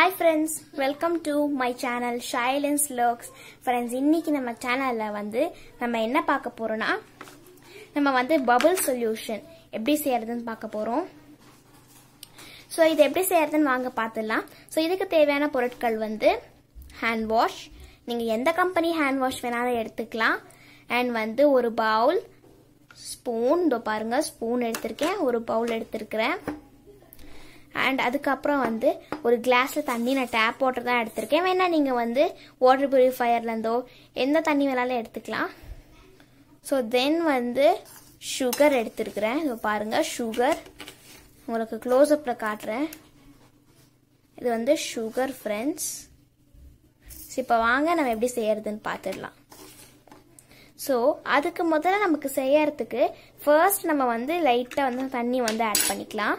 hi friends welcome to my channel ஷைலன்ஸ் லோக்ஸ் friends இன்னைக்கு நம்ம சேனலில் வந்து நம்ம என்ன பார்க்க போறோம்னா நம்ம வந்து பபிள் சொல்யூஷன் எப்படி செய்யறதுன்னு பார்க்க போறோம் ஸோ இது எப்படி செய்யறதுன்னு வாங்க பார்த்துடலாம் ஸோ இதுக்கு தேவையான பொருட்கள் வந்து ஹேண்ட் வாஷ் நீங்கள் எந்த கம்பெனி ஹேண்ட் வாஷ் வேணாலும் எடுத்துக்கலாம் அண்ட் வந்து ஒரு பவுல் ஸ்பூன் இதோ பாருங்க ஸ்பூன் எடுத்திருக்கேன் ஒரு பவுல் எடுத்திருக்கிறேன் அண்ட் அதுக்கப்புறம் வந்து ஒரு கிளாஸ்ல தண்ணி நான் டேப் வாட்டர் தான் எடுத்திருக்கேன் வேணா நீங்க வந்து வாட்டர் பியூரிஃபயர்லேருந்தோ எந்த தண்ணி வேணாலும் எடுத்துக்கலாம் ஸோ தென் வந்து சுகர் எடுத்திருக்கிறேன் இதோ பாருங்க சுகர் உங்களுக்கு க்ளோஸ்அப்பில் காட்டுறேன் இது வந்து சுகர் ஃப்ரெண்ட்ஸ் இப்போ வாங்க நம்ம எப்படி செய்யறதுன்னு பார்த்துடலாம் ஸோ அதுக்கு முதல்ல நமக்கு செய்யறதுக்கு ஃபர்ஸ்ட் நம்ம வந்து லைட்டாக வந்து தண்ணி வந்து ஆட் பண்ணிக்கலாம்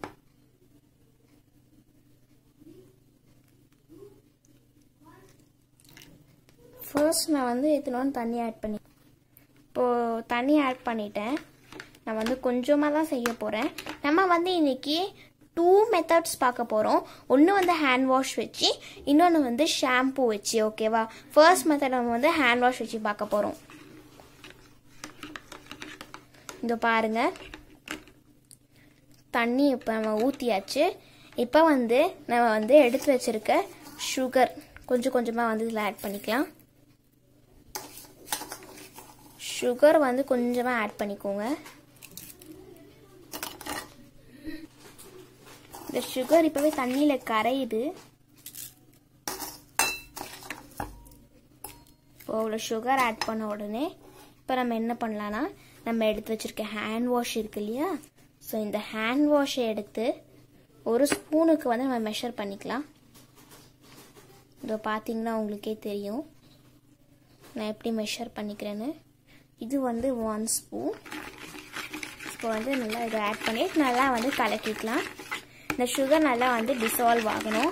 ஃபர்ஸ்ட் நான் வந்து இத்தனோன்னு தண்ணி ஆட் பண்ணி இப்போது தண்ணி ஆட் பண்ணிட்டேன் நான் வந்து கொஞ்சமாக தான் செய்ய போகிறேன் நம்ம வந்து இன்னைக்கு டூ மெத்தட்ஸ் பார்க்க போகிறோம் ஒன்று வந்து ஹேண்ட் வாஷ் வச்சு இன்னொன்று வந்து ஷாம்பு வச்சு ஓகேவா ஃபர்ஸ்ட் மெத்தட் நம்ம வந்து ஹேண்ட் வாஷ் வச்சு பார்க்க போகிறோம் இந்த பாருங்க தண்ணி இப்போ நம்ம ஊற்றியாச்சு இப்போ வந்து நம்ம வந்து எடுத்து வச்சிருக்க சுகர் கொஞ்சம் கொஞ்சமாக வந்து இதில் ஆட் பண்ணிக்கலாம் சுகர் வந்து கொஞ்சமாக ஆட் பண்ணிக்கோங்க இந்த சுகர் இப்போவே தண்ணியில் கரையுது இப்போ அவ்வளோ சுகர் ஆட் பண்ண உடனே இப்போ நம்ம என்ன பண்ணலான்னா நம்ம எடுத்து வச்சிருக்க ஹேண்ட் வாஷ் இருக்கு இல்லையா ஸோ இந்த ஹேண்ட் வாஷை எடுத்து ஒரு ஸ்பூனுக்கு வந்து நம்ம மெஷர் பண்ணிக்கலாம் இதோ பார்த்தீங்கன்னா உங்களுக்கே தெரியும் நான் எப்படி மெஷர் பண்ணிக்கிறேன்னு இது வந்து ஒன் ஸ்பூன் இப்போ வந்து நல்லா இதை ஆட் பண்ணி நல்லா வந்து கலக்கிக்கலாம் இந்த சுகர் நல்லா வந்து டிசால்வ் ஆகணும்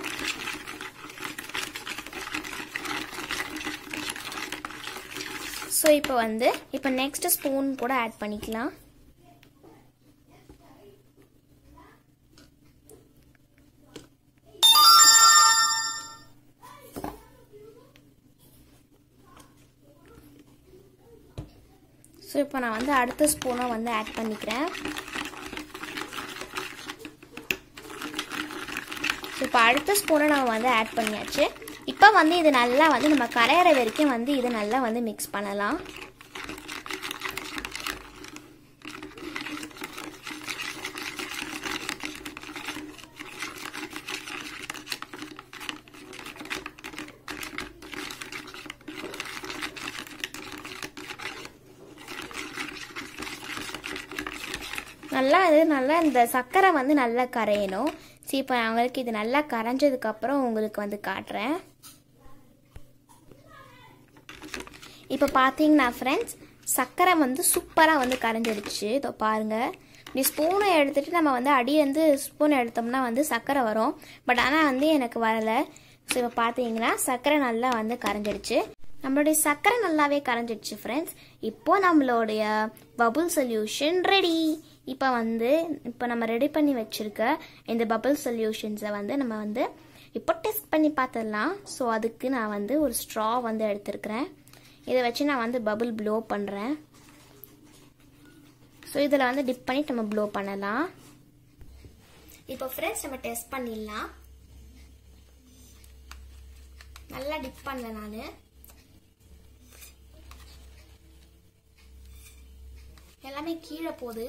ஸோ இப்போ வந்து இப்போ நெக்ஸ்ட் ஸ்பூன் கூட ஆட் பண்ணிக்கலாம் ஸோ இப்போ நான் வந்து அடுத்த ஸ்பூனை வந்து ஆட் பண்ணிக்கிறேன் இப்போ அடுத்த ஸ்பூனை நம்ம வந்து ஆட் பண்ணியாச்சு இப்போ வந்து இது நல்லா வந்து நம்ம கரையிற வரைக்கும் வந்து இது நல்லா வந்து மிக்ஸ் பண்ணலாம் நல்லா இது நல்லா இந்த சர்க்கரை வந்து நல்லா கரையணும் சரி இப்போ அவங்களுக்கு இது நல்லா கரைஞ்சதுக்கப்புறம் உங்களுக்கு வந்து காட்டுறேன் இப்போ பார்த்தீங்கன்னா ஃப்ரெண்ட்ஸ் சர்க்கரை வந்து சூப்பராக வந்து கரைஞ்சிடுச்சு இதோ பாருங்கள் இப்படி ஸ்பூனை எடுத்துகிட்டு நம்ம வந்து அடி வந்து ஸ்பூன் எடுத்தோம்னா வந்து சர்க்கரை வரும் பட் ஆனால் வந்து எனக்கு வரலை ஸோ இப்போ பார்த்தீங்கன்னா சர்க்கரை நல்லா வந்து கரைஞ்சிடுச்சு நம்மளுடைய சர்க்கரை நல்லாவே கரைஞ்சிடுச்சு ஃப்ரெண்ட்ஸ் இப்போ நம்மளுடைய பபுள் சொல்யூஷன் ரெடி இப்போ வந்து இப்போ நம்ம ரெடி பண்ணி வச்சுருக்க இந்த பபிள் சொல்யூஷன்ஸை வந்து நம்ம வந்து இப்போ டெஸ்ட் பண்ணி பார்த்துடலாம் ஸோ அதுக்கு நான் வந்து ஒரு ஸ்ட்ரா வந்து எடுத்திருக்கிறேன் இதை வச்சு நான் வந்து பபுள் ப்ளோ பண்ணுறேன் ஸோ இதில் வந்து டிப் பண்ணி நம்ம ப்ளோ பண்ணலாம் இப்போ ஃப்ரெண்ட்ஸ் நம்ம டெஸ்ட் பண்ணிடலாம் நல்லா டிப் பண்ணல நான் எல்லாமே கீழே போகுது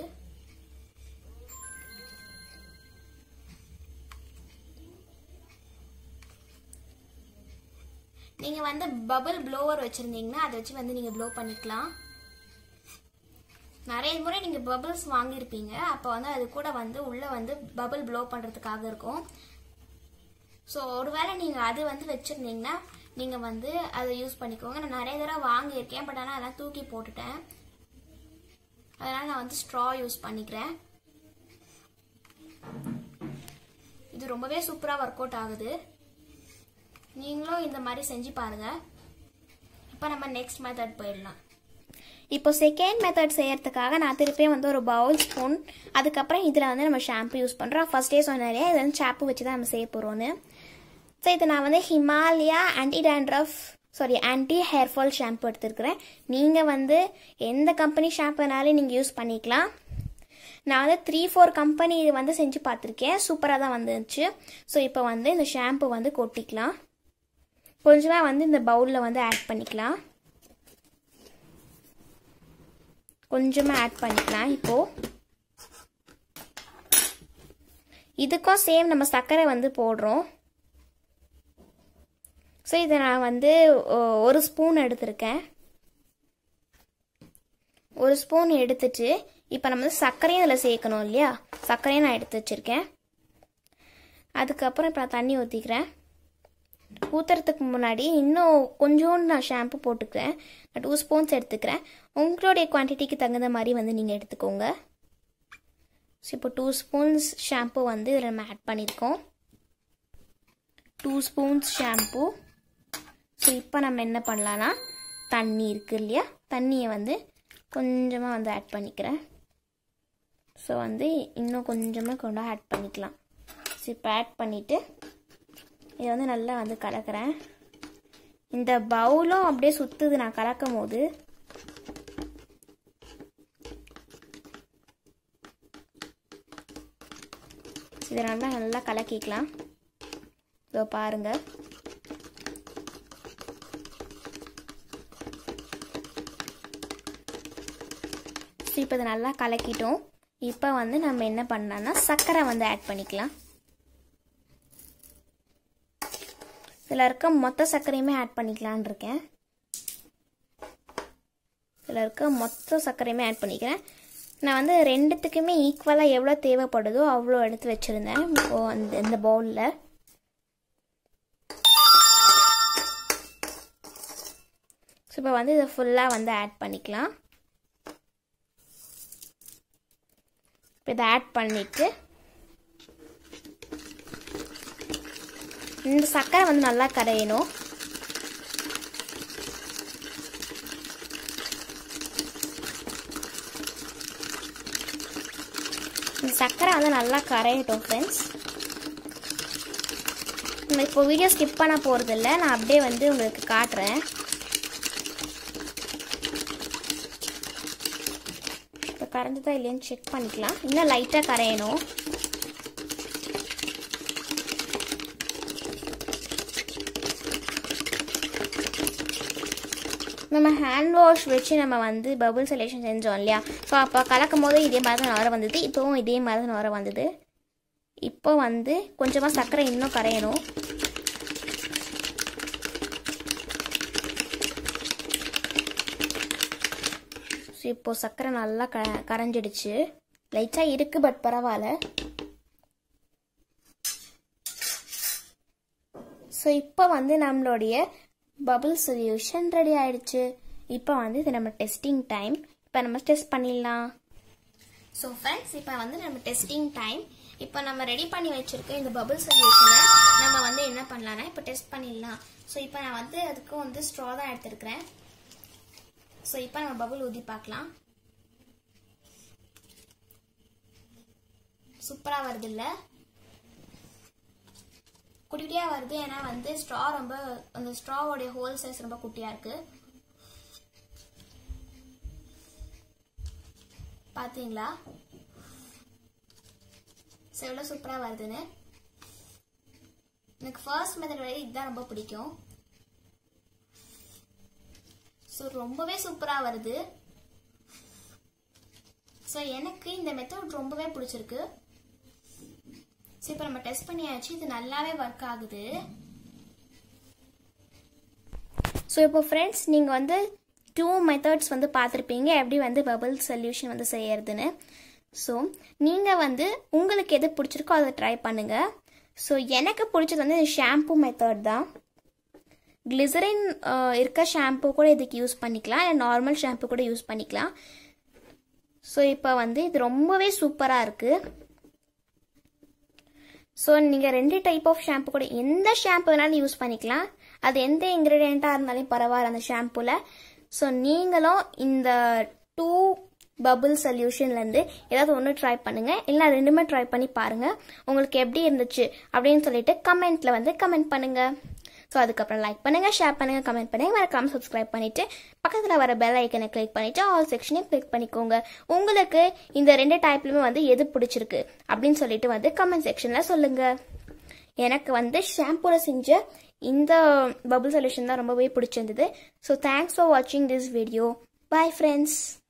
நீங்கள் வந்து பபிள் ப்ளோவர் வச்சுருந்தீங்கன்னா அதை வச்சு வந்து நீங்கள் ப்ளோ பண்ணிக்கலாம் நிறைய முறை நீங்கள் பபிள்ஸ் வாங்கியிருப்பீங்க அப்போ வந்து அது கூட வந்து உள்ளே வந்து பபிள் ப்ளோ பண்ணுறதுக்காக இருக்கும் ஸோ ஒருவேளை நீங்கள் அது வந்து வச்சுருந்தீங்கன்னா நீங்கள் வந்து அதை யூஸ் பண்ணிக்கோங்க நான் நிறைய தடவை வாங்கியிருக்கேன் பட் ஆனால் அதெல்லாம் தூக்கி போட்டுட்டேன் அதனால் நான் வந்து ஸ்ட்ரா யூஸ் பண்ணிக்கிறேன் இது ரொம்பவே சூப்பராக ஒர்க் அவுட் ஆகுது நீங்களும் இந்த மாதிரி செஞ்சு பாருங்க இப்போ நம்ம நெக்ஸ்ட் மெத்தட் போயிடலாம் இப்போ செகண்ட் மெத்தட் செய்யறதுக்காக நான் திருப்பியும் வந்து ஒரு பவுல் ஸ்பூன் அதுக்கப்புறம் இதில் வந்து நம்ம ஷாம்பு யூஸ் பண்ணுறோம் ஃபர்ஸ்டே சொன்னாலே இது வந்து ஷாம்பு வச்சு தான் நம்ம செய்ய போகிறோன்னு ஸோ இது நான் வந்து Himalaya anti dandruff sorry anti hair fall shampoo எடுத்துருக்கிறேன் நீங்கள் வந்து எந்த கம்பெனி ஷாம்புனாலும் நீங்கள் யூஸ் பண்ணிக்கலாம் நான் வந்து த்ரீ ஃபோர் கம்பெனி இது வந்து செஞ்சு பார்த்துருக்கேன் சூப்பராக தான் வந்துச்சு ஸோ இப்போ வந்து இந்த ஷாம்பு வந்து கொட்டிக்கலாம் கொஞ்சமாக வந்து இந்த பவுலில் வந்து ஆட் பண்ணிக்கலாம் கொஞ்சமாக ஆட் பண்ணிக்கலாம் இப்போது இதுக்கும் சேம் நம்ம சர்க்கரை வந்து போடுறோம் ஸோ இதை நான் வந்து ஒரு ஸ்பூன் எடுத்திருக்கேன் ஒரு ஸ்பூன் எடுத்துட்டு இப்போ நம்ம வந்து சர்க்கரையும் இதில் சேர்க்கணும் இல்லையா சர்க்கரையும் நான் எடுத்து வச்சுருக்கேன் அதுக்கப்புறம் இப்போ நான் தண்ணி ஊற்றிக்கிறேன் ஊற்றுறதுக்கு முன்னாடி இன்னும் கொஞ்சோண்டு நான் ஷாம்பு போட்டுக்கிறேன் நான் டூ ஸ்பூன்ஸ் எடுத்துக்கிறேன் உங்களுடைய குவான்டிட்டிக்கு தகுந்த மாதிரி வந்து நீங்கள் எடுத்துக்கோங்க ஸோ இப்போ டூ ஸ்பூன்ஸ் ஷாம்பு வந்து இதில் நம்ம ஆட் பண்ணியிருக்கோம் டூ ஸ்பூன்ஸ் ஷாம்பு ஸோ இப்போ நம்ம என்ன பண்ணலான்னா தண்ணி இருக்குது இல்லையா தண்ணியை வந்து கொஞ்சமாக வந்து ஆட் பண்ணிக்கிறேன் ஸோ வந்து இன்னும் கொஞ்சமாக கொண்டு ஆட் பண்ணிக்கலாம் ஸோ இப்போ ஆட் பண்ணிவிட்டு இதை வந்து நல்லா வந்து கலக்கிறேன் இந்த பவுலும் அப்படியே சுற்றுது நான் கலக்கும் போது இதை நல்லா நல்லா கலக்கிக்கலாம் இதோ பாருங்கள் இப்போ இதை நல்லா கலக்கிட்டோம் இப்போ வந்து நம்ம என்ன பண்ணலாம்னா சர்க்கரை வந்து ஆட் பண்ணிக்கலாம் இதில் இருக்க மொத்த சர்க்கரையுமே ஆட் பண்ணிக்கலான் இருக்கேன் இதில் இருக்க மொத்த சர்க்கரையுமே ஆட் பண்ணிக்கிறேன் நான் வந்து ரெண்டுத்துக்குமே ஈக்குவலாக எவ்வளோ தேவைப்படுதோ அவ்வளோ எடுத்து வச்சுருந்தேன் அந்த இந்த பவுலில் ஸோ இப்போ வந்து இதை ஃபுல்லாக வந்து ஆட் பண்ணிக்கலாம் இப்போ இதை ஆட் பண்ணிவிட்டு இந்த சர்க்கரை வந்து நல்லா கரையணும் இந்த சர்க்கரை வந்து நல்லா கரையட்டும் ஃப்ரெண்ட்ஸ் நம்ம இப்போ வீடியோ ஸ்கிப் பண்ண போகிறதில்ல நான் அப்படியே வந்து உங்களுக்கு காட்டுறேன் இப்போ கரைஞ்சதா இல்லையான்னு செக் பண்ணிக்கலாம் இன்னும் லைட்டாக கரையணும் நம்ம ஹேண்ட் வாஷ் வச்சு நம்ம வந்து பபுள் செலேஷன் செஞ்சோம் இல்லையா ஸோ அப்போ கலக்கும் போது இதே மாதிரி தான் நுர வந்தது இப்போவும் இதே மாதிரி தான் நுர வந்தது இப்போ வந்து கொஞ்சமாக சர்க்கரை இன்னும் கரையணும் ஸோ இப்போது சர்க்கரை நல்லா க கரைஞ்சிடுச்சு லைட்டாக இருக்குது பட் பரவாயில்ல ஸோ இப்போ வந்து நம்மளுடைய பபிள் சொல்யூஷன் ரெடி ஆயிடுச்சு இப்போ வந்து இது நம்ம டெஸ்டிங் டைம் இப்போ நம்ம டெஸ்ட் பண்ணிடலாம் ஸோ ஃப்ரெண்ட்ஸ் இப்போ வந்து நம்ம டெஸ்டிங் டைம் இப்போ நம்ம ரெடி பண்ணி வச்சிருக்க இந்த பபிள் சொல்யூஷனை நம்ம வந்து என்ன பண்ணலாம்னா இப்போ டெஸ்ட் பண்ணிடலாம் ஸோ இப்போ நான் வந்து அதுக்கு வந்து ஸ்ட்ரா தான் எடுத்திருக்கிறேன் ஸோ இப்போ நம்ம பபுள் ஊதி பார்க்கலாம் சூப்பராக வருது இல்லை குட்டியாக வருது ஏன்னா வந்து ஸ்ட்ரா ரொம்ப அந்த ஸ்ட்ராவோடைய ஹோல் சைஸ் ரொம்ப குட்டியாக இருக்கு பார்த்தீங்களா ஸோ எவ்வளோ சூப்பராக வருதுன்னு எனக்கு ஃபர்ஸ்ட் மெத்தட் வரை இதுதான் ரொம்ப பிடிக்கும் ஸோ ரொம்பவே சூப்பராக வருது ஸோ எனக்கு இந்த மெத்தட் ரொம்பவே பிடிச்சிருக்கு ஸோ இப்போ நம்ம டெஸ்ட் பண்ணியாச்சு இது நல்லாவே ஒர்க் ஆகுது ஸோ இப்போ ஃப்ரெண்ட்ஸ் நீங்கள் வந்து டூ மெத்தட்ஸ் வந்து பார்த்துருப்பீங்க எப்படி வந்து பபிள் சொல்யூஷன் வந்து செய்யறதுன்னு ஸோ நீங்கள் வந்து உங்களுக்கு எது பிடிச்சிருக்கோ அதை ட்ரை பண்ணுங்கள் ஸோ எனக்கு பிடிச்சது வந்து ஷாம்பு மெத்தட் தான் கிளிசரின் இருக்க ஷாம்பு கூட இதுக்கு யூஸ் பண்ணிக்கலாம் இல்லை நார்மல் ஷாம்பு கூட யூஸ் பண்ணிக்கலாம் ஸோ இப்போ வந்து இது ரொம்பவே சூப்பராக இருக்குது ஸோ நீங்கள் ரெண்டு டைப் ஆஃப் ஷாம்பு கூட எந்த ஷாம்பு வேணாலும் யூஸ் பண்ணிக்கலாம் அது எந்த இன்க்ரீடியண்ட்டாக இருந்தாலும் பரவாயில்ல அந்த ஷாம்புவில் ஸோ நீங்களும் இந்த டூ பபுள் சொல்யூஷன்லேருந்து ஏதாவது ஒன்று ட்ரை பண்ணுங்க இல்லை ரெண்டுமே ட்ரை பண்ணி பாருங்க உங்களுக்கு எப்படி இருந்துச்சு அப்படின்னு சொல்லிட்டு கமெண்ட்ல வந்து கமெண்ட் பண்ணுங்க ஸோ அதுக்கப்புறம் லைக் பண்ணுங்க ஷேர் பண்ணுங்க கமெண்ட் பண்ணுங்க மறக்காம சப்ஸ்கிரைப் பண்ணிட்டு பக்கத்தில் வர பெல் ஐக்கனை கிளிக் பண்ணிட்டு ஆல் செக்ஷனையும் கிளிக் பண்ணிக்கோங்க உங்களுக்கு இந்த ரெண்டு டைப்லையுமே வந்து எது பிடிச்சிருக்கு அப்படின்னு சொல்லிட்டு வந்து கமெண்ட் செக்ஷனில் சொல்லுங்க எனக்கு வந்து ஷாம்பூவில் செஞ்ச இந்த பபுள் சொல்யூஷன் தான் ரொம்பவே பிடிச்சிருந்தது ஸோ தேங்க்ஸ் ஃபார் வாட்சிங் திஸ் வீடியோ பாய் ஃப்ரெண்ட்ஸ்